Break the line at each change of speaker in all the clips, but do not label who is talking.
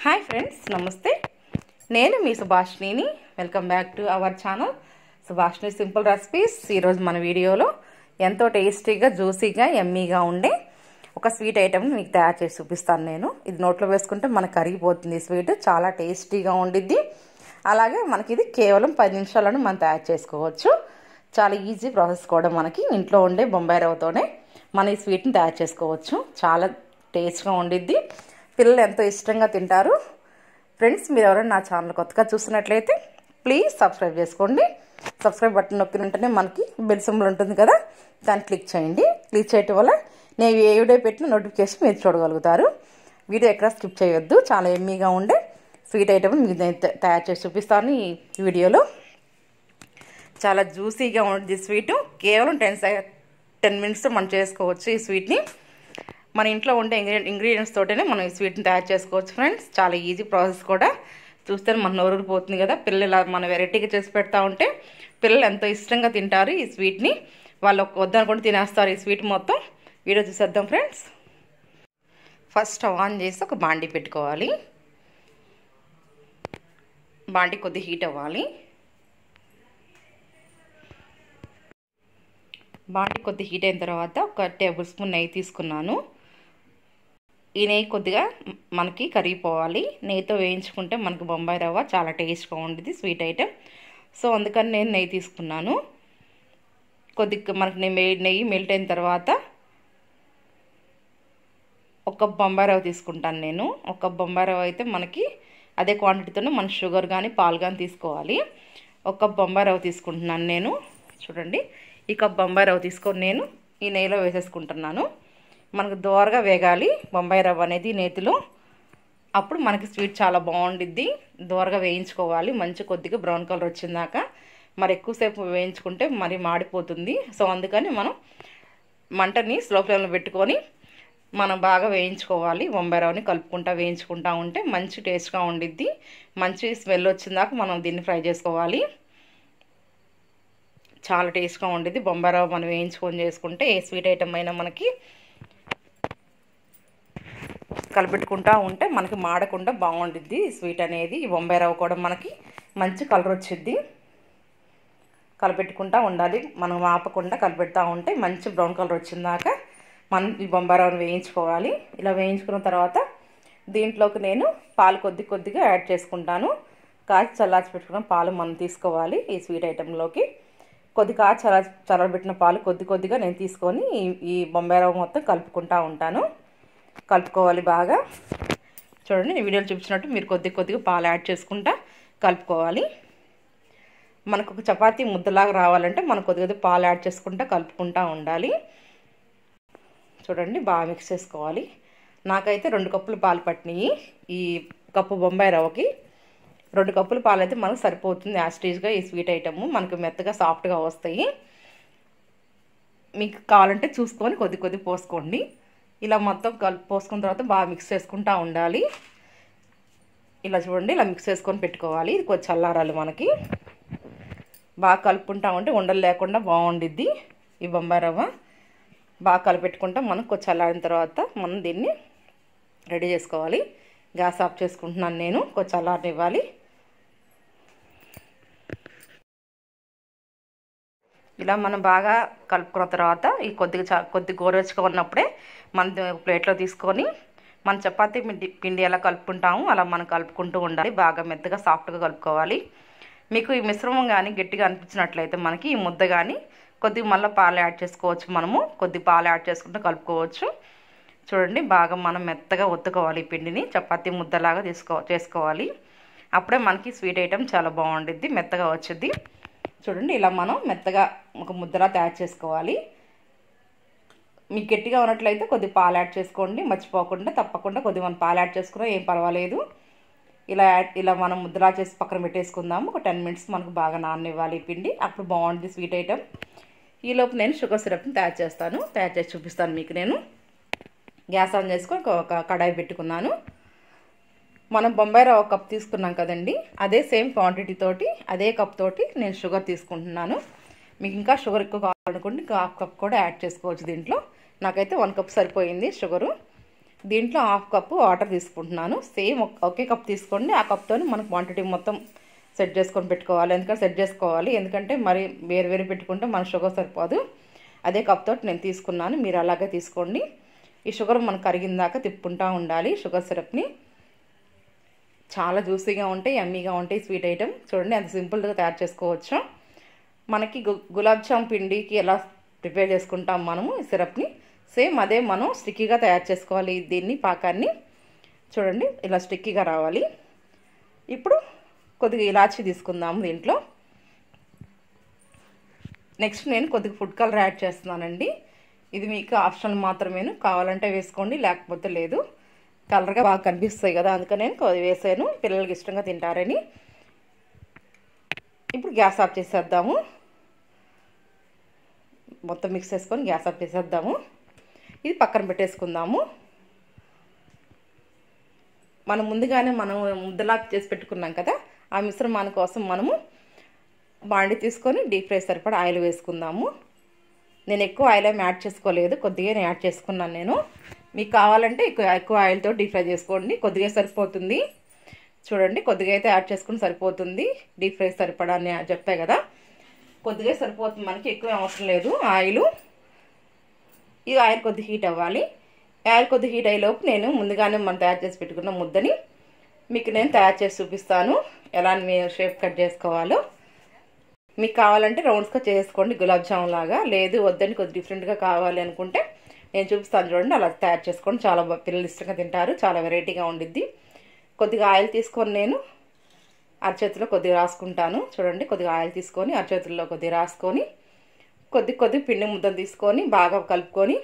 hi friends నమస్తే నేను మీ సుభాష్నిని welcome back to our channel Subhashni simple recipes ఈరోజు మన వీడియోలో ఎంతో టేస్టీగా జ్యూసీగా ఎమ్మీగా ఉండే ఒక స్వీట్ ఐటమ్ మీకు తయారు చేసి చూపిస్తాను నేను ఇది నోట్లో వేసుకుంటే మనకు కరిగిపోతుంది ఈ స్వీట్ చాలా టేస్టీగా ఉండిద్ది అలాగే మనకి ఇది కేవలం పది నిమిషాలను మనం తయారు చేసుకోవచ్చు చాలా ఈజీ ప్రాసెస్ కూడా మనకి ఇంట్లో ఉండే బొంబాయి రవ్వతోనే మన ఈ స్వీట్ని తయారు చేసుకోవచ్చు చాలా టేస్ట్గా ఉండిద్ది పిల్లలు ఎంతో ఇష్టంగా తింటారు ఫ్రెండ్స్ మీరు ఎవరైనా నా ఛానల్ కొత్తగా చూసినట్లయితే ప్లీజ్ సబ్స్క్రైబ్ చేసుకోండి సబ్స్క్రైబ్ బటన్ నొక్కిన వెంటనే మనకి బెల్ సింబల్ ఉంటుంది కదా దాన్ని క్లిక్ చేయండి క్లిక్ చేయటం వల్ల నేను ఏ వీడియో పెట్టిన నోటిఫికేషన్ మీరు చూడగలుగుతారు వీడియో ఎక్కడ స్కిప్ చేయొద్దు చాలా ఎమ్మీగా ఉండే స్వీట్ ఐటమ్ మీకు నేను తయారు చేసి చూపిస్తాను ఈ వీడియోలో చాలా జ్యూసీగా ఉంటుంది స్వీట్ కేవలం టెన్ టెన్ మినిట్స్ మనం చేసుకోవచ్చు ఈ స్వీట్ని మన ఇంట్లో ఉండే ఇంగ్రీడియం ఇంగ్రీడియంట్స్ తోటనే మనం ఈ స్వీట్ని తయారు చేసుకోవచ్చు ఫ్రెండ్స్ చాలా ఈజీ ప్రాసెస్ కూడా చూస్తే మన నోరు పోతుంది కదా పిల్లలు ఇలా మన వెరైటీగా చేసి పెడతా ఉంటే పిల్లలు ఎంతో ఇష్టంగా తింటారు ఈ స్వీట్ని వాళ్ళు వద్దనుకుంటే తినేస్తారు ఈ స్వీట్ మొత్తం వీడియో చూసేద్దాం ఫ్రెండ్స్ ఫస్ట్ స్టవ్ ఆన్ చేసి ఒక బాండీ పెట్టుకోవాలి బాండీ కొద్ది హీట్ అవ్వాలి బాండీ కొద్ది హీట్ అయిన తర్వాత ఒక టేబుల్ స్పూన్ నెయ్యి తీసుకున్నాను ఈ నెయ్యి కొద్దిగా మనకి కరిగిపోవాలి నెయ్యితో వేయించుకుంటే మనకి బొంబాయి రవ్వ చాలా టేస్ట్గా ఉంటుంది స్వీట్ ఐటెం సో అందుకని నేను నెయ్యి తీసుకున్నాను కొద్దిగా మనకి నెయ్యి నెయ్యి మెల్ట్ అయిన తర్వాత ఒక బొంబాయి రవ్వ తీసుకుంటాను నేను ఒక బొంబాయి రవ్వ అయితే మనకి అదే క్వాంటిటీతోనే మన షుగర్ కానీ పాలు కానీ తీసుకోవాలి ఒక బొంబాయి రవ్వ తీసుకుంటున్నాను నేను చూడండి ఈ కప్ బొంబాయి రవ్వ తీసుకొని నేను ఈ నెయ్యిలో వేసేసుకుంటున్నాను మనకు దోరగా వేగాలి బొంబాయి రవ్వ అనేది నేతిలో అప్పుడు మనకి స్వీట్ చాలా బాగుండిద్ది దోరగా వేయించుకోవాలి మంచి కొద్దిగా బ్రౌన్ కలర్ వచ్చిందాక మరి ఎక్కువసేపు వేయించుకుంటే మరి మాడిపోతుంది సో అందుకని మనం మంటని స్లో ఫ్లేమ్లో పెట్టుకొని మనం బాగా వేయించుకోవాలి బొంబాయి రవ్వని కలుపుకుంటా వేయించుకుంటా ఉంటే మంచి టేస్ట్గా ఉండిద్ది మంచి స్మెల్ వచ్చిందాక మనం దీన్ని ఫ్రై చేసుకోవాలి చాలా టేస్ట్గా ఉండేది బొంబాయి రవ్వ మనం వేయించుకొని చేసుకుంటే ఏ స్వీట్ ఐటమ్ అయినా మనకి కలిపెట్టుకుంటా ఉంటే మనకి మాడకుండా బాగుండిద్ది స్వీట్ అనేది ఈ బొంబాయి రవ్వ కూడా మనకి మంచి కలర్ వచ్చిద్ది కలిపెట్టుకుంటా ఉండాలి మనం ఆపకుండా కలిపెడతా ఉంటే మంచి బ్రౌన్ కలర్ వచ్చిందాక మనం ఈ బొంబాయి రవ్వను వేయించుకోవాలి ఇలా వేయించుకున్న తర్వాత దీంట్లోకి నేను పాలు కొద్ది కొద్దిగా యాడ్ చేసుకుంటాను కాచి చల్లార్చి పెట్టుకున్న పాలు మనం తీసుకోవాలి ఈ స్వీట్ ఐటెంలోకి కొద్ది కాచి చల్ల చల్లబెట్టిన పాలు కొద్ది కొద్దిగా నేను తీసుకొని ఈ బొంబాయి రవ్వ మొత్తం కలుపుకుంటా ఉంటాను కలుపుకోవాలి బాగా చూడండి నేను వీడియోలో చూపించినట్టు మీరు కొద్ది కొద్దిగా పాలు యాడ్ చేసుకుంటా కలుపుకోవాలి మనకు ఒక చపాతీ ముద్దలాగా రావాలంటే మనం కొద్దిగా పాలు యాడ్ చేసుకుంటా కలుపుకుంటా ఉండాలి చూడండి బాగా మిక్స్ చేసుకోవాలి నాకైతే రెండు కప్పులు పాలు పట్టినాయి ఈ కప్పు బొంబాయి రవ్వకి రెండు కప్పుల పాలు అయితే మనకు సరిపోతుంది యాస్టీజ్గా ఈ స్వీట్ ఐటమ్ మనకు మెత్తగా సాఫ్ట్గా వస్తాయి మీకు కావాలంటే చూసుకొని కొద్ది కొద్ది పోసుకోండి ఇలా మొత్తం కలిపి పోసుకున్న తర్వాత బాగా మిక్స్ చేసుకుంటూ ఉండాలి ఇలా చూడండి ఇలా మిక్స్ చేసుకొని పెట్టుకోవాలి ఇది కొంచెం చల్లారాలి మనకి బాగా కలుపుకుంటా ఉంటే ఉండలు లేకుండా బాగుండిద్ది ఈ బొంబాయి రవ్వ బాగా కలిపెట్టుకుంటాం మనం కొంచెం చల్లారిన తర్వాత మనం దీన్ని రెడీ చేసుకోవాలి గ్యాస్ ఆఫ్ చేసుకుంటున్నాను నేను కొంచెం చల్లారనివ్వాలి ఇలా మనం బాగా కలుపుకున్న తర్వాత ఈ కొద్దిగా చా కొద్ది గోరువెచ్చగా ఉన్నప్పుడే మనం ప్లేట్లో తీసుకొని మన చపాతీ పిండి పిండి ఎలా కలుపుకుంటాము అలా మనం కలుపుకుంటూ ఉండాలి బాగా మెత్తగా సాఫ్ట్గా కలుపుకోవాలి మీకు ఈ మిశ్రమం కానీ గట్టిగా అనిపించినట్లయితే మనకి ఈ ముద్ద కానీ కొద్దిగా మళ్ళీ పాలు యాడ్ చేసుకోవచ్చు మనము కొద్ది పాలు యాడ్ చేసుకుంటూ కలుపుకోవచ్చు చూడండి బాగా మనం మెత్తగా ఒత్తుకోవాలి ఈ పిండిని చపాతీ ముద్దలాగా తీసుకో చేసుకోవాలి అప్పుడే మనకి స్వీట్ ఐటెం చాలా బాగుండిద్ది మెత్తగా వచ్చింది చూడండి ఇలా మనం మెత్తగా ఒక ముద్దలా తయారు చేసుకోవాలి మీకు గట్టిగా ఉన్నట్లయితే కొద్ది పాలు యాడ్ చేసుకోండి మర్చిపోకుండా తప్పకుండా కొద్ది మనం పాలు యాడ్ చేసుకున్నా ఏం పర్వాలేదు ఇలా ఇలా మనం ముద్దలా చేసి పక్కన పెట్టేసుకుందాము ఒక టెన్ మినిట్స్ మనకు బాగా నాననివ్వాలి పిండి అప్పుడు బాగుంటుంది స్వీట్ ఐటెం ఈలోపు నేను షుగర్ సిరప్ని తయారు చేస్తాను తయారు చేసి చూపిస్తాను మీకు నేను గ్యాస్ ఆన్ చేసుకొని ఒక కడాయి పెట్టుకున్నాను మనం బొంబాయి రవ్వ కప్ తీసుకున్నాం కదండి అదే సేమ్ క్వాంటిటీ తోటి అదే కప్ తోటి నేను షుగర్ తీసుకుంటున్నాను మీకు ఇంకా షుగర్ ఎక్కువ కావాలనుకుంటే ఇంకా హాఫ్ కప్ కూడా యాడ్ చేసుకోవచ్చు దీంట్లో నాకైతే వన్ కప్ సరిపోయింది షుగరు దీంట్లో హాఫ్ కప్పు వాటర్ తీసుకుంటున్నాను సేమ్ ఒకే కప్ తీసుకోండి ఆ కప్తో మనకు క్వాంటిటీ మొత్తం సెట్ చేసుకొని పెట్టుకోవాలి ఎందుకంటే సెట్ చేసుకోవాలి ఎందుకంటే మరి వేరు వేరు పెట్టుకుంటే మన షుగర్ సరిపోదు అదే కప్ తోటి నేను తీసుకున్నాను మీరు అలాగే తీసుకోండి ఈ షుగర్ మనకు కరిగిన దాకా తిప్పుకుంటూ ఉండాలి షుగర్ సిరప్ని చాలా జ్యూసీగా ఉంటాయి ఎమ్మీగా ఉంటాయి స్వీట్ ఐటెం చూడండి అంత సింపుల్గా తయారు చేసుకోవచ్చు మనకి గు గులాబ్ జామ్ పిండికి ఎలా ప్రిపేర్ చేసుకుంటాం మనము ఈ సిరప్ని సేమ్ అదే మనం స్టిక్కీగా తయారు చేసుకోవాలి దీన్ని పాకాన్ని చూడండి ఇలా స్టిక్కీగా రావాలి ఇప్పుడు కొద్దిగా ఇలాచి తీసుకుందాము దీంట్లో నెక్స్ట్ నేను కొద్దిగా ఫుడ్ కలర్ యాడ్ చేస్తున్నానండి ఇది మీకు ఆప్షనల్ మాత్రమేను కావాలంటే వేసుకోండి లేకపోతే లేదు కలర్గా బాగా కనిపిస్తాయి కదా అందుకని నేను కొద్ది వేసాను పిల్లలకి ఇష్టంగా తింటారని ఇప్పుడు గ్యాస్ ఆఫ్ చేసేద్దాము మొత్తం మిక్స్ చేసుకొని గ్యాస్ ఆఫ్ చేసేద్దాము ఇది పక్కన పెట్టేసుకుందాము మనం ముందుగానే మనం ముద్దలా చేసి పెట్టుకున్నాం కదా ఆ మిశ్రమాన్ని కోసం మనము బాండి తీసుకొని డీప్ ఫ్రై సరిపడా ఆయిల్ వేసుకుందాము నేను ఎక్కువ ఆయిల్ ఏమి యాడ్ చేసుకోలేదు కొద్దిగా యాడ్ చేసుకున్నాను నేను మీకు కావాలంటే ఎక్కువ ఎక్కువ ఆయిల్తో డీప్ ఫ్రై చేసుకోండి కొద్దిగా సరిపోతుంది చూడండి కొద్దిగా అయితే యాడ్ చేసుకుని సరిపోతుంది డీప్ ఫ్రై సరిపడా అని చెప్పాయి కదా కొద్దిగా సరిపోతుంది మనకి ఎక్కువ అవసరం లేదు ఆయిల్ ఈ ఆయిల్ కొద్ది హీట్ అవ్వాలి ఆయిల్ కొద్ది హీట్ అయ్యేలోపు నేను ముందుగానే మనం తయారు చేసి పెట్టుకున్న ముద్దని మీకు నేను తయారు చేసి చూపిస్తాను ఎలా మీరు షేప్ కట్ చేసుకోవాలో మీకు కావాలంటే రౌండ్స్గా చేసుకోండి గులాబ్ జామ్ లాగా లేదు వద్దని కొద్ది డిఫరెంట్గా కావాలి అనుకుంటే నేను చూపిస్తాను చూడండి అలా తయారు చేసుకోండి చాలా పిల్లలు ఇష్టంగా తింటారు చాలా వెరైటీగా ఉండిద్ది కొద్దిగా ఆయిల్ తీసుకొని నేను అరచేతిలో కొద్దిగా రాసుకుంటాను చూడండి కొద్దిగా ఆయిల్ తీసుకొని అరచేతుల్లో కొద్దిగా రాసుకొని కొద్ది కొద్ది పిండి ముద్దలు తీసుకొని బాగా కలుపుకొని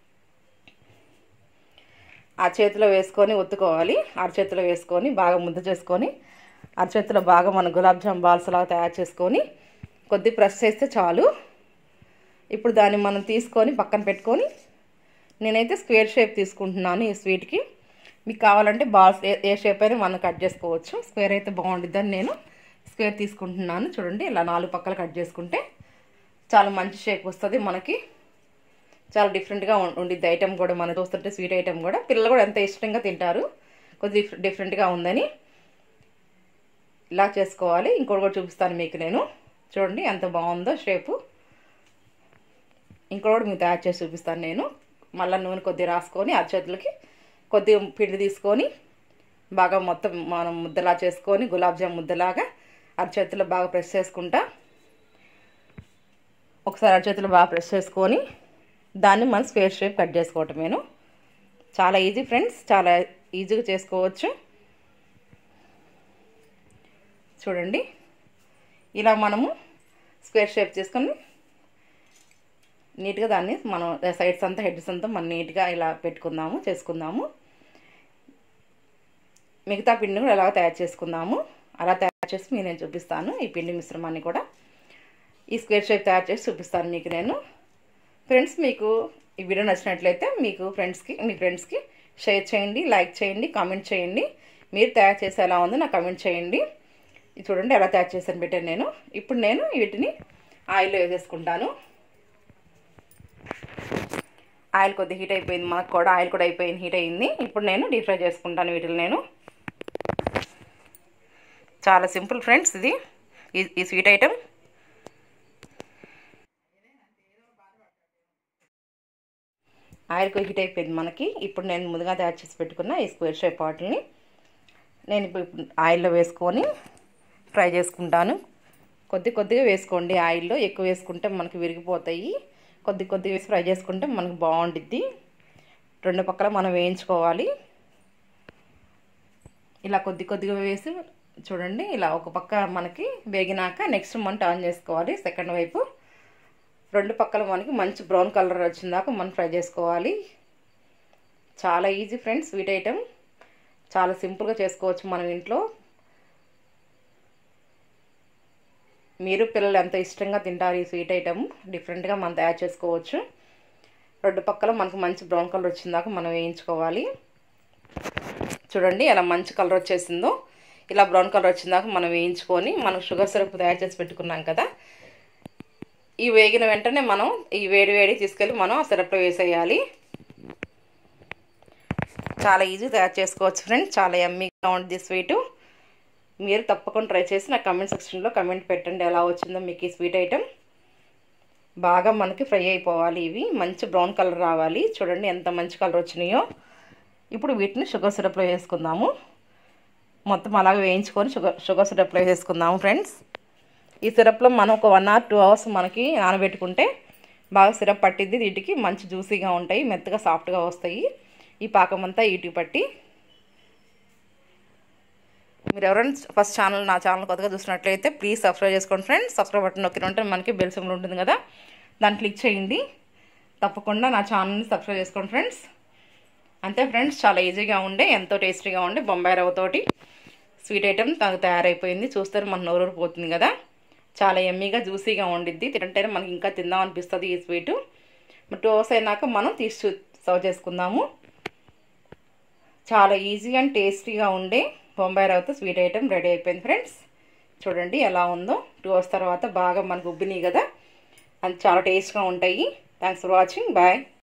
ఆ చేతిలో వేసుకొని ఒత్తుకోవాలి అరచేతిలో వేసుకొని బాగా ముద్ద చేసుకొని అరచేతిలో బాగా మన గులాబ్ జామ్ బాల్స్ లాగా తయారు చేసుకొని కొద్ది ప్రెస్ చేస్తే చాలు ఇప్పుడు దాన్ని మనం తీసుకొని పక్కన పెట్టుకొని నేనైతే స్క్వేర్ షేప్ తీసుకుంటున్నాను ఈ స్వీట్కి మీకు కావాలంటే బాల్స్ ఏ ఏ షేప్ అయినా మనం కట్ చేసుకోవచ్చు స్క్వేర్ అయితే బాగుండిద్దని నేను స్క్వేర్ తీసుకుంటున్నాను చూడండి ఇలా నాలుగు పక్కలు కట్ చేసుకుంటే చాలా మంచి షేప్ వస్తుంది మనకి చాలా డిఫరెంట్గా ఉండిద్ది ఐటెం కూడా మనం చూస్తుంటే స్వీట్ ఐటెం కూడా పిల్లలు కూడా ఎంత ఇష్టంగా తింటారు కొద్ది డిఫరెంట్గా ఉందని ఇలా చేసుకోవాలి ఇంకోటి కూడా చూపిస్తాను మీకు నేను చూడండి ఎంత బాగుందో షేపు ఇంకోటి మీకు తయారు చేసి చూపిస్తాను నేను మళ్ళీ నూనె కొద్దిగా రాసుకొని అరచేతులకి కొద్దిగా పిండి తీసుకొని బాగా మొత్తం మనం ముద్దలా చేసుకొని గులాబ్ జామ్ ముద్దలాగా అరచేతులు బాగా ప్రెస్ చేసుకుంటా ఒకసారి అరచేతులు బాగా ప్రెస్ చేసుకొని దాన్ని మనం స్క్వేర్ షేప్ కట్ చేసుకోవటమేను చాలా ఈజీ ఫ్రెండ్స్ చాలా ఈజీగా చేసుకోవచ్చు చూడండి ఇలా మనము స్క్వేర్ షేప్ చేసుకొని నీట్గా దాన్ని మనం సైడ్స్ అంతా హెడ్స్ అంతా మనం నీట్గా ఇలా పెట్టుకుందాము చేసుకుందాము మిగతా పిండిని కూడా ఎలా తయారు చేసుకుందాము అలా తయారు చేసి మీకు నేను చూపిస్తాను ఈ పిండి మిశ్రమాన్ని కూడా ఈ స్క్వేర్ షేప్ తయారు చేసి చూపిస్తాను మీకు నేను ఫ్రెండ్స్ మీకు ఈ వీడియో నచ్చినట్లయితే మీకు ఫ్రెండ్స్కి మీ ఫ్రెండ్స్కి షేర్ చేయండి లైక్ చేయండి కామెంట్ చేయండి మీరు తయారు చేసి ఎలా ఉందో నాకు కామెంట్ చేయండి చూడండి ఎలా తయారు చేశాను పెట్టాను నేను ఇప్పుడు నేను వీటిని ఆయిల్లో వేసేసుకుంటాను ఆయిల్ కొద్ది హీట్ అయిపోయింది మనకు కూడా ఆయిల్ కూడా అయిపోయింది హీట్ అయింది ఇప్పుడు నేను డీప్ ఫ్రై చేసుకుంటాను వీటిని నేను చాలా సింపుల్ ఫ్రెండ్స్ ఇది ఈ స్వీట్ ఐటెం ఆయిల్ హీట్ అయిపోయింది మనకి ఇప్పుడు నేను ముందుగా తయారు చేసి పెట్టుకున్న ఈ స్క్వేర్ షేప్ వాటిని నేను ఇప్పుడు ఆయిల్లో వేసుకొని ఫ్రై చేసుకుంటాను కొద్ది కొద్దిగా వేసుకోండి ఆయిల్లో ఎక్కువ వేసుకుంటే మనకి విరిగిపోతాయి కొద్ది కొద్ది వేసి ఫ్రై చేసుకుంటే మనకు బాగుండిద్ది రెండు పక్కల మనం వేయించుకోవాలి ఇలా కొద్ది కొద్దిగా వేసి చూడండి ఇలా ఒక పక్క మనకి వేగినాక నెక్స్ట్ మనం టర్న్ చేసుకోవాలి సెకండ్ వైపు రెండు పక్కల మనకి మంచి బ్రౌన్ కలర్ వచ్చిందాక మనం ఫ్రై చేసుకోవాలి చాలా ఈజీ ఫ్రెండ్స్ స్వీట్ ఐటెం చాలా సింపుల్గా చేసుకోవచ్చు మనం ఇంట్లో మీరు పిల్లలు ఎంత ఇష్టంగా తింటారు ఈ స్వీట్ ఐటమ్ డిఫరెంట్గా మనం తయారు చేసుకోవచ్చు రెండు పక్కల మనకు మంచి బ్రౌన్ కలర్ వచ్చిందాక మనం వేయించుకోవాలి చూడండి ఎలా మంచి కలర్ వచ్చేసిందో ఇలా బ్రౌన్ కలర్ వచ్చిందాక మనం వేయించుకొని మనం షుగర్ సిరప్ తయారు చేసి పెట్టుకున్నాం కదా ఈ వేగిన వెంటనే మనం ఈ వేడి వేడి తీసుకెళ్ళి మనం ఆ సిరప్లో వేసేయాలి చాలా ఈజీ తయారు చేసుకోవచ్చు ఫ్రెండ్స్ చాలా ఎమ్మీగా ఉంటుంది స్వీటు మీరు తప్పకుండా ట్రై చేసి నా కమెంట్ సెక్షన్లో కమెంట్ పెట్టండి ఎలా వచ్చిందో మీకు ఈ స్వీట్ ఐటెం బాగా మనకి ఫ్రై అయిపోవాలి ఇవి మంచి బ్రౌన్ కలర్ రావాలి చూడండి ఎంత మంచి కలర్ వచ్చినాయో ఇప్పుడు వీటిని షుగర్ సిరప్లో వేసుకుందాము మొత్తం అలాగే వేయించుకొని షుగర్ షుగర్ సిరప్లో వేసుకుందాము ఫ్రెండ్స్ ఈ సిరప్లో మనం ఒక వన్ ఆర్ టూ అవర్స్ మనకి నానబెట్టుకుంటే బాగా సిరప్ పట్టిద్ది వీటికి మంచి జ్యూసీగా ఉంటాయి మెత్తగా సాఫ్ట్గా వస్తాయి ఈ పాకం అంతా వీటికి పట్టి మీరు ఎవరైనా ఫస్ట్ ఛానల్ నా ఛానల్ కొత్తగా చూసినట్లయితే ప్లీజ్ సబ్స్క్రైబ్ చేసుకోండి ఫ్రెండ్స్ సబ్స్క్రైబ్ బటన్ నొక్కిన ఉంటే మనకి బెల్ సింబల్ ఉంటుంది కదా దాన్ని క్లిక్ చేయండి తప్పకుండా నా ఛానల్ని సబ్స్క్రైబ్ చేసుకోండి ఫ్రెండ్స్ అంతే ఫ్రెండ్స్ చాలా ఈజీగా ఉండే ఎంతో టేస్టీగా ఉండే బొంబాయి రవ్వతోటి స్వీట్ ఐటెం నాకు తయారైపోయింది చూస్తే మన నోరూరు పోతుంది కదా చాలా ఎమ్మీగా జ్యూసీగా ఉండిద్ది తింటేనే మనకి ఇంకా తిందాం అనిపిస్తుంది ఈ స్వీటు టూ అవర్స్ అయినాక మనం తీసి సర్వ్ చేసుకుందాము చాలా ఈజీ అండ్ టేస్టీగా ఉండే బొంబాయి రవ్వతో స్వీట్ ఐటెం రెడీ అయిపోయింది ఫ్రెండ్స్ చూడండి ఎలా ఉందో టూ అవర్స్ తర్వాత బాగా మనకు ఉబ్బినాయి కదా అది చాలా టేస్ట్గా ఉంటాయి థ్యాంక్స్ ఫర్ వాచింగ్ బాయ్